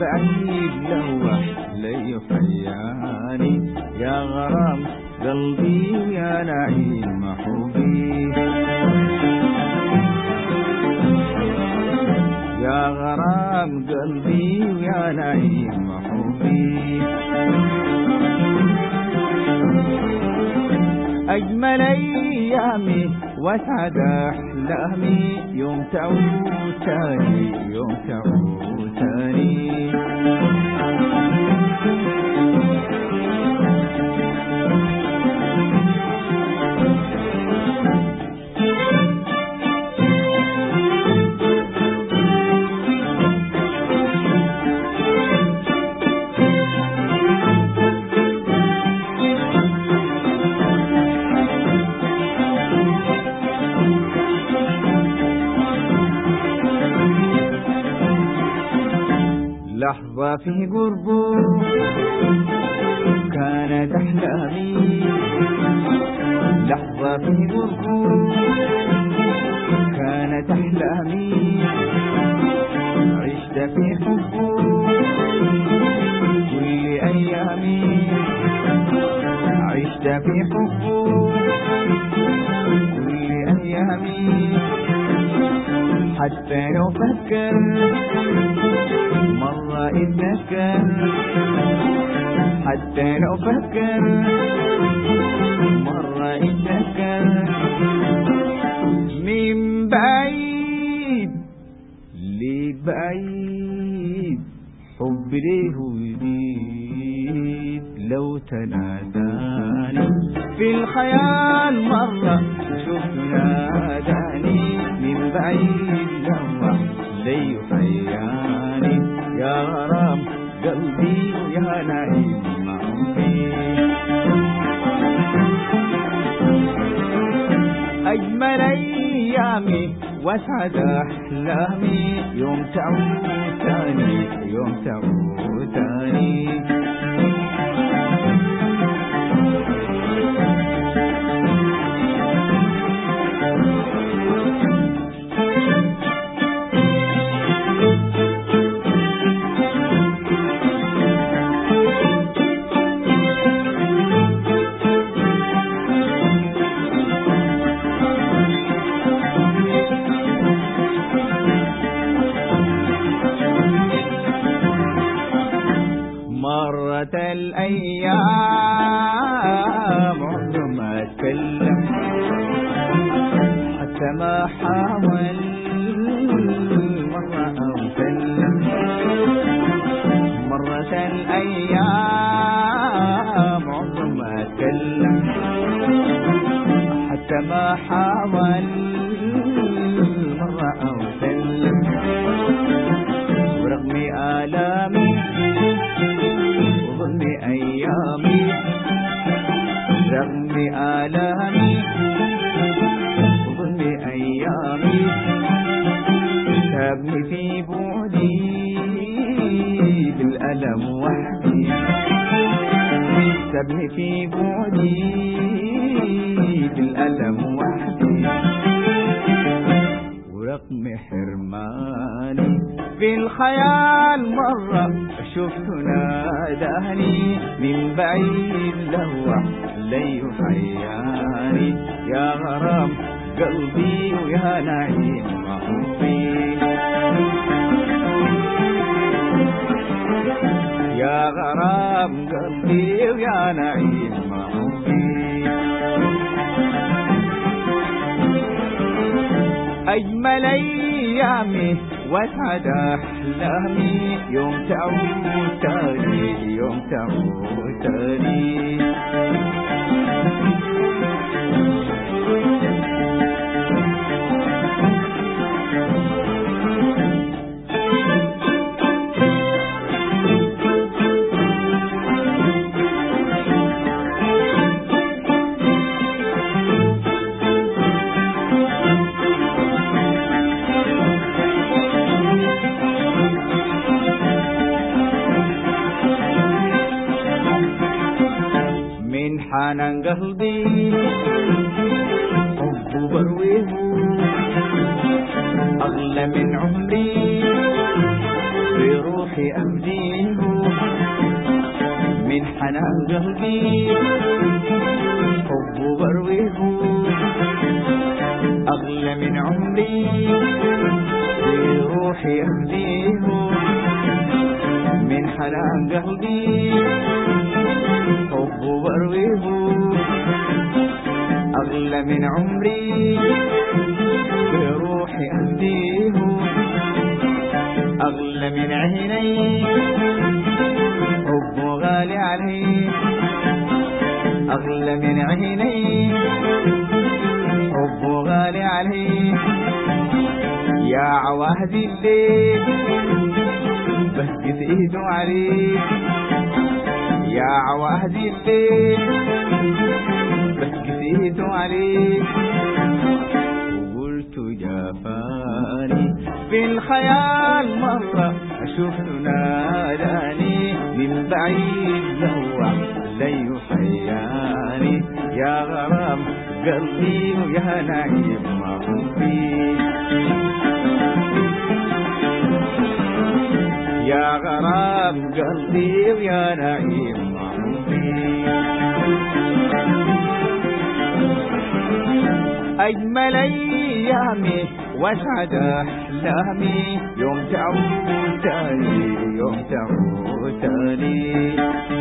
بعيد لوح لي حياني يا غرام قلبي ويا نعيم حبي يا غرام قلبي ويا نعيم حبي أجمل أيامي واسعد أحلامي يوم تعود تاني يوم تعود تاني لحظة في قربه كانت أحلامي لحظة في قربه كانت أحلامي عشت في حبه كل أيامي عشت في حبه كل أيامي حتى لو فكر مرة اتذكر حتى لو فكر مرة اتذكر من بعيد لبعيد حب ليه يزيد لو تناداني في الخيال مرة شفت ناداني من بعيد لوح لي حياني يا غرام قلبي ويا نعيم معوفي أجمل أيامي واسعد أحلامي يوم تعود تاني يوم تعود تاني مرت الأيام عمره ما تكلم حتى ما حاول مرة أو سلم مرت الأيام عمره ما تكلم حتى ما حاول مرة أو سلم ورغم آلامي وظلم أيامي رغم آلامي وظلم أيامي سابني في بعدي بالألم وحدي سابني في بعدي بالألم وحدي ورغم حرماني في الخيال مرة شفت ناداني من بعيد لوح لي حياني يا غرام قلبي ويا نعيم معوفي يا غرام قلبي ويا نعيم معوفي أجمل أيامي واسعد أحلامي يوم تعود تاني يوم تعود تاني من حنان قلبي حب برويه أغلى من عمري في روح روحي أهديه من حنان قلبي حب برويه أغلى من عمري روحي أهديه من حنان قلبي حب برويه أغلى من عمري بروحي أهديه أغلى من عيني حب غالي علي أغلى من عيني حب غالي علي يا عواهد الليل بهجت ايده عليك يا عواهد الليل بهجت ايده عليك وقلت جافاني في الخيال مرة شفت ناداني من بعيد لوع لي حياني يا غرام قلبي ويا نعيم ما فيك يا غرام قلبي ويا نعيم ما أجمل أيامي واسعد أحلامي يوم تعود تاني يوم تعود تاني